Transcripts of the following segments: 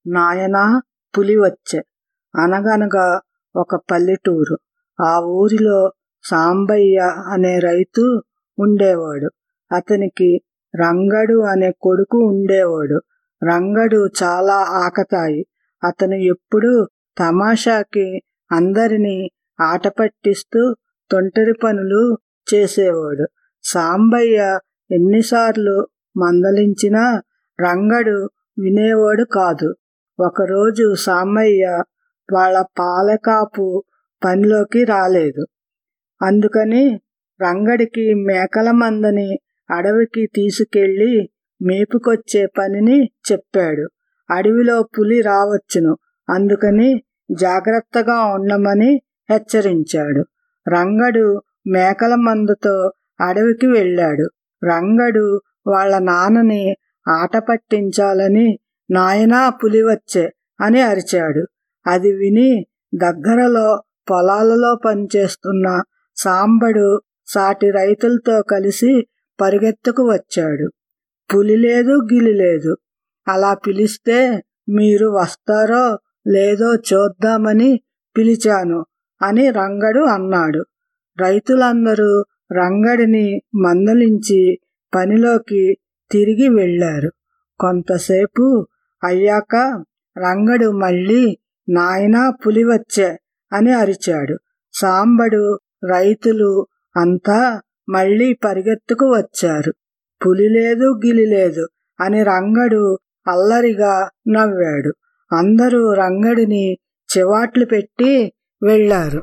నాయనా పులి వచ్చె అనగనగా ఒక పల్లెటూరు ఆ ఊరిలో సాంబయ్య అనే రైతు ఉండేవాడు అతనికి రంగడు అనే కొడుకు ఉండేవాడు రంగడు చాలా ఆకతాయి అతను ఎప్పుడూ తమాషాకి అందరినీ ఆట పట్టిస్తూ తొంటరి పనులు చేసేవాడు సాంబయ్య ఎన్నిసార్లు మందలించినా రంగడు వినేవాడు కాదు ఒకరోజు సాంబయ్య వాళ్ళ పాలకాపు పనిలోకి రాలేదు అందుకని రంగడికి మేకల మందని అడవికి తీసుకెళ్లి మేపుకొచ్చే పనిని చెప్పాడు అడవిలో పులి రావచ్చును అందుకని జాగ్రత్తగా ఉండమని హెచ్చరించాడు రంగడు మేకల మందుతో అడవికి వెళ్ళాడు రంగడు వాళ్ళ నాన్నని ఆట పట్టించాలని నాయనా పులి వచ్చే అని అరిచాడు అది విని దగ్గరలో పొలాలలో పనిచేస్తున్న సాంబడు సాటి రైతులతో కలిసి పరిగెత్తుకు వచ్చాడు పులి లేదు గిలి లేదు అలా పిలిస్తే మీరు వస్తారో లేదో చూద్దామని పిలిచాను అని రంగడు అన్నాడు రైతులందరూ రంగడిని మందలించి పనిలోకి తిరిగి వెళ్ళారు కొంతసేపు అయ్యాక రంగడు మళ్ళీ నాయనా పులి వచ్చే అని అరిచాడు సాంబడు రైతులు అంతా మళ్ళీ పరిగెత్తుకు వచ్చారు పులి లేదు గిలి లేదు అని రంగడు అల్లరిగా నవ్వాడు అందరూ రంగడిని చివాట్లు పెట్టి వెళ్ళారు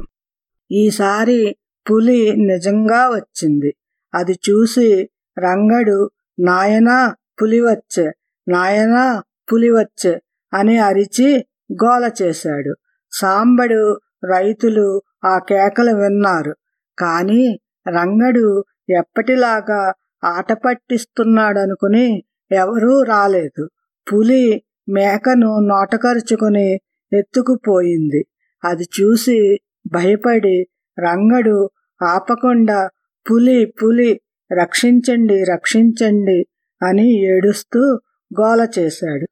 ఈసారి పులి నిజంగా వచ్చింది అది చూసి రంగడు నాయనా పులి వచ్చే నాయనా పులి వచ్చే అని అరిచి గోల చేశాడు సాంబడు రైతులు ఆ కేకలు విన్నారు కాని రంగడు ఎప్పటిలాగా ఆట పట్టిస్తున్నాడనుకుని ఎవరూ రాలేదు పులి మేకను నోటకరుచుకుని ఎత్తుకుపోయింది అది చూసి భయపడి రంగడు ఆపకుండా పులి పులి రక్షించండి రక్షించండి అని ఏడుస్తూ గోల చేశాడు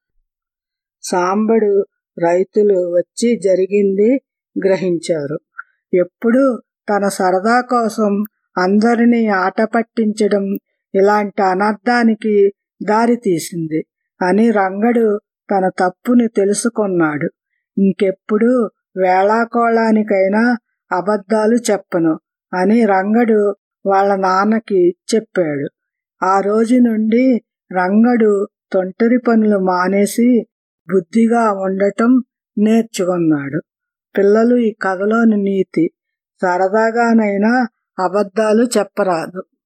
సాంబడు రైతులు వచ్చి జరిగింది గ్రహించారు ఎప్పుడు తన సరదా కోసం అందరినీ ఆట పట్టించడం ఇలాంటి అనర్థానికి దారి తీసింది అని రంగడు తన తప్పుని తెలుసుకున్నాడు ఇంకెప్పుడు వేళాకోళానికైనా అబద్ధాలు చెప్పను అని రంగడు వాళ్ళ నాన్నకి చెప్పాడు ఆ రోజు నుండి రంగడు తొంటరి పనులు మానేసి బుద్ధిగా ఉండటం నేర్చుకున్నాడు పిల్లలు ఈ కథలోని నీతి సరదాగానైనా అబద్ధాలు చెప్పరాదు